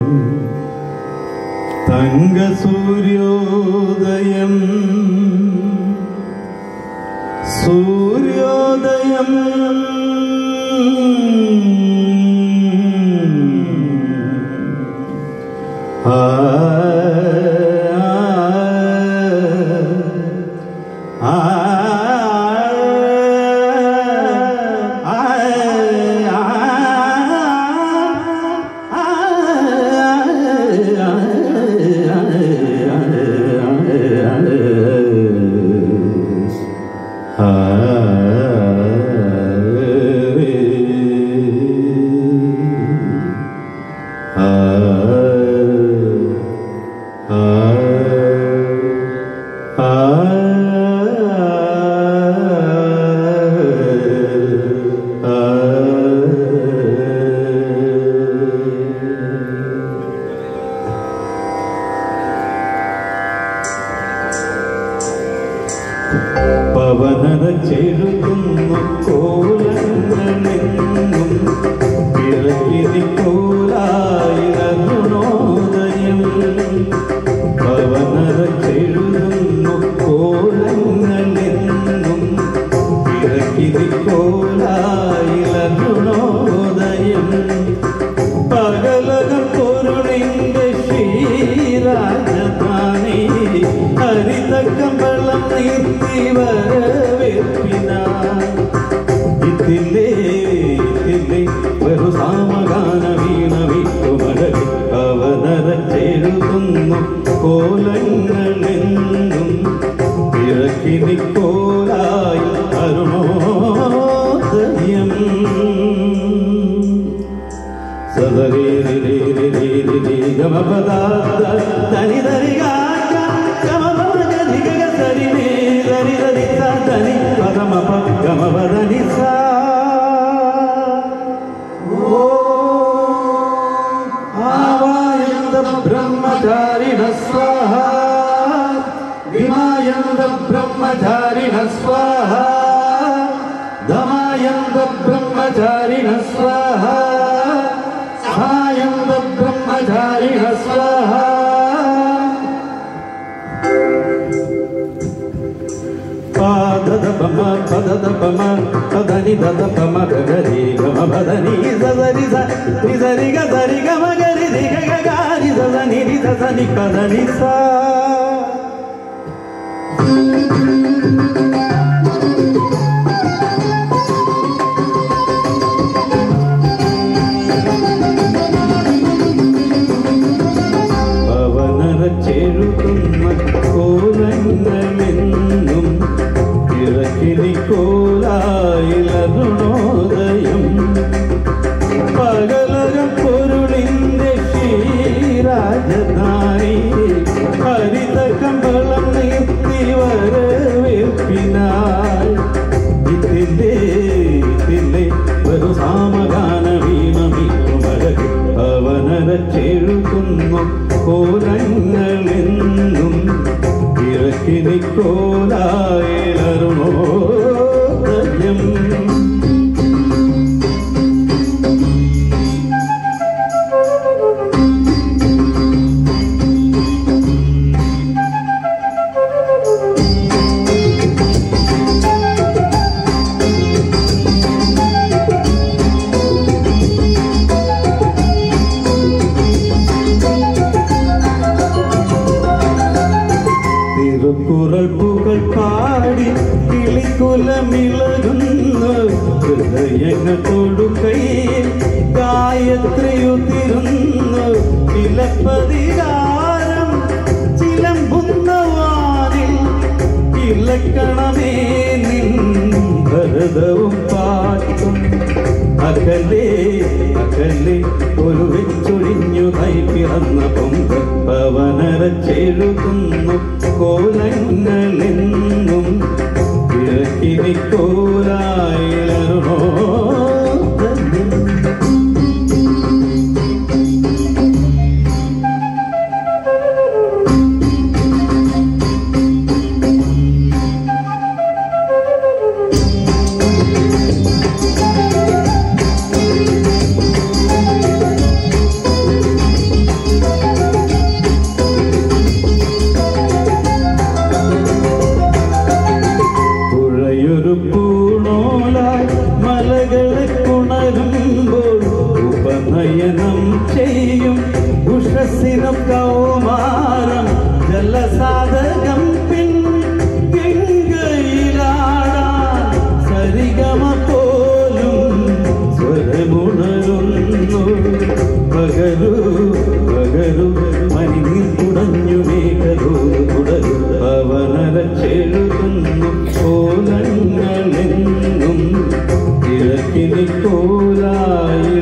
തങ്കസൂര്യോദയം സൂര്യോദയം ആ ആ പവനത ചെഴുകുന്നു കോലങ്ങളെന്നും ഇറക്കിനി കോലായിരരുണോദയം പവനത ചെഴുകുന്നു കോലങ്ങളെന്നും ഇറക്കിനി കോലായിരരുണോദയം പകലകം പൊരുളിന്റെ ശ്രീരാജധാനി ഹരിതക്കമ്പളം നീർത്തി വരവേൽപ്പിന ഇതില്ലേ ഇതില്ലേ ഒരു സാമഗാന വീണ വീട്ടുമഴകി അവനരച്ചെഴുതുന്നു കോലങ്ങളെന്നും ഇറക്കിനി കോലായി അരുണോദയം ബ്രഹ്മചാരിണ സ്വാഹ വിമായന്ത ബ്രഹ്മചാരിണ സ്വാഹ ധമായന്ത ബ്രഹ്മചാരിണ സ്വാഹ സഹായന്ത ബ്രഹ്മചാരിണ സ്വാഹ പാദത പമ പദത പമ പദനി ദത പമ ഗരി ഗമ പദനി സദരി സ നിസരി ഗരി ഗമ ഗരി രി ഗ ഗ ഗാരി സദ നി രി സ സ നി പദ നി സ പവനരച്ചെഴുതുന്ന കോലങ്ങളെന്നും ഇറക്കിനി കോലായിലരുണോദയം പകലകം പൊരുളിന്റെ ശ്രീരാജധാനി ഹരിത കമ്പളം നീർത്തി വരവേൽപ്പിനായി ഇതില്ലേ ഇതില്ലേ ഒരു സാമഗാന വീണമീട്ടുമഴകി അവനരച്ചെഴുതുന്നു കോലങ്ങളെന്നും ഇറക്കിനി കോലായിലരുണോദയം തിരുക്കുറൾ പുകൾ പാടി കിളിക്കുലമിളകുന്നു ഹൃദയങ്ങൾ തൊടുകയിൽ ഗായത്രിയുതിരുന്നു ചിലപ്പതികാരം ചിലമ്പുന്ന വാനിൽ ഇലക്കണമേ നിൻ ഭരതവും പാട്ടും അകലെ അകലെ ഒരു വെച്ചൊഴിഞ്ഞു കൈ പിറന്ന പൊങ്ക പവനരച്ചെഴുതുന്നു കോലങ്ങളെന്നും ഇറക്കിനി കോലായിലോ പകരു മനിനീർ കുടഞ്ഞു മേഘതോരു തുടരും പവനരച്ചെഴുതുന്നു കോലങ്ങളെന്നും കിഴക്കിനി കോലായി